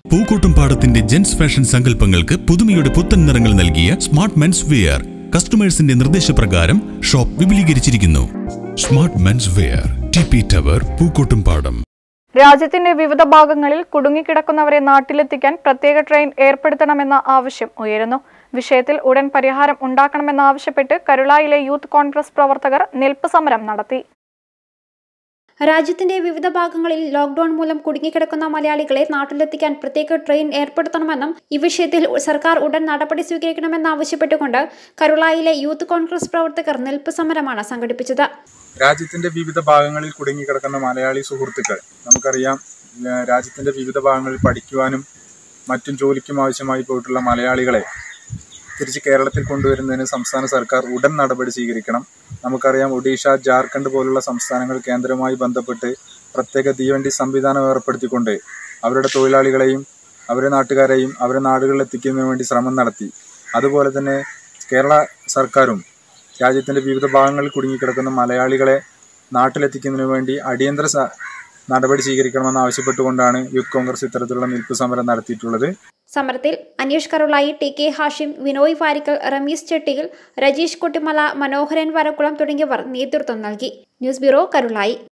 പൂക്കോട്ടുംപാടത്തിന്റെ gents fashion സങ്കല്പങ്ങൾക്ക് പുതുമയുടെ പുത്തൻ നിറങ്ങൾ നൽകിയ സ്മാർട്ട് മെൻസ് വെയർ കസ്റ്റമേഴ്സിന്റെ നിർദ്ദേശപ്രകാരം ഷോപ്പ് വിപുലീകരിച്ചിരിക്കുന്നു smart men's wear T P tower Pookkottumpadam രാജ്യത്തിന്റെ വിവിധ ഭാഗങ്ങളിൽ കുടുങ്ങിക്കിടക്കുന്നവരെ നാട്ടിലെത്തിക്കാൻ പ്രത്യേക ട്രെയിൻ ഏർപ്പെടുത്തണമെന്ന ആവശ്യം ഉയരുന്നു വിഷയത്തിൽ ഉടൻ പരിഹാരം ഉണ്ടാക്കണമെന്നാവശ്യപ്പെട്ട് കരുളായിലെ യൂത്ത് കോൺഗ്രസ് പ്രവർത്തകർ നിൽപ്പ് സമരം നടത്തി രാജ്യത്തിന്റെ വിവിധ ഭാഗങ്ങളിൽ ലോക്ഡൌൺ മൂലം കുടുങ്ങിക്കിടക്കുന്ന മലയാളികളെ നാട്ടിലെത്തിക്കാൻ പ്രത്യേക ട്രെയിൻ ഏർപ്പെടുത്തണമെന്നും ഈ വിഷയത്തിൽ സർക്കാർ ഉടൻ നടപടി സ്വീകരിക്കണമെന്നാവശ്യപ്പെട്ടുകൊണ്ട് കരുളായിലെ യൂത്ത് കോൺഗ്രസ് പ്രവർത്തകർ നിൽപ്പ് സമരമാണ് സംഘടിപ്പിച്ചത് രാജ്യത്തിന്റെ വിവിധ ഭാഗങ്ങളിൽ കുടുങ്ങിക്കിടക്കുന്ന മലയാളി സുഹൃത്തുക്കൾ നമുക്കറിയാം ഏഹ് രാജ്യത്തിന്റെ വിവിധ ഭാഗങ്ങളിൽ പഠിക്കുവാനും മറ്റും ജോലിക്കും ആവശ്യമായി പോയിട്ടുള്ള മലയാളികളെ തിരിച്ച് കേരളത്തിൽ കൊണ്ടുവരുന്നതിന് സംസ്ഥാന സർക്കാർ ഉടൻ നടപടി സ്വീകരിക്കണം നമുക്കറിയാം ഒഡീഷ ജാർഖണ്ഡ് പോലുള്ള സംസ്ഥാനങ്ങൾ കേന്ദ്രവുമായി ബന്ധപ്പെട്ട് പ്രത്യേക തീവണ്ടി സംവിധാനം ഏർപ്പെടുത്തിക്കൊണ്ട് അവരുടെ തൊഴിലാളികളെയും അവരുടെ നാട്ടുകാരെയും അവരുടെ നാടുകളിൽ എത്തിക്കുന്നതിന് വേണ്ടി ശ്രമം നടത്തി അതുപോലെ തന്നെ കേരള സർക്കാരും രാജ്യത്തിന്റെ വിവിധ ഭാഗങ്ങളിൽ കുടുങ്ങിക്കിടക്കുന്ന മലയാളികളെ നാട്ടിലെത്തിക്കുന്നതിന് വേണ്ടി അടിയന്തര സ- നടപടി സ്വീകരിക്കണമെന്ന് ആവശ്യപ്പെട്ടുകൊണ്ടാണ് യൂത്ത് കോൺഗ്രസ് ഇത്തരത്തിലുള്ള നിൽപ്പ് സമരം നടത്തിയിട്ടുള്ളത് സമരത്തിൽ അനീഷ് കരുളായി ടി കെ ഹാഷിം വിനോയ് വാരിക്കൽ റമീസ് ചെട്ടിയിൽ രജീഷ് കുട്ടിമല മനോഹരൻ വരക്കുളം തുടങ്ങിയവർ നേതൃത്വം നൽകി ന്യൂസ് ബ്യൂറോ കരുളായി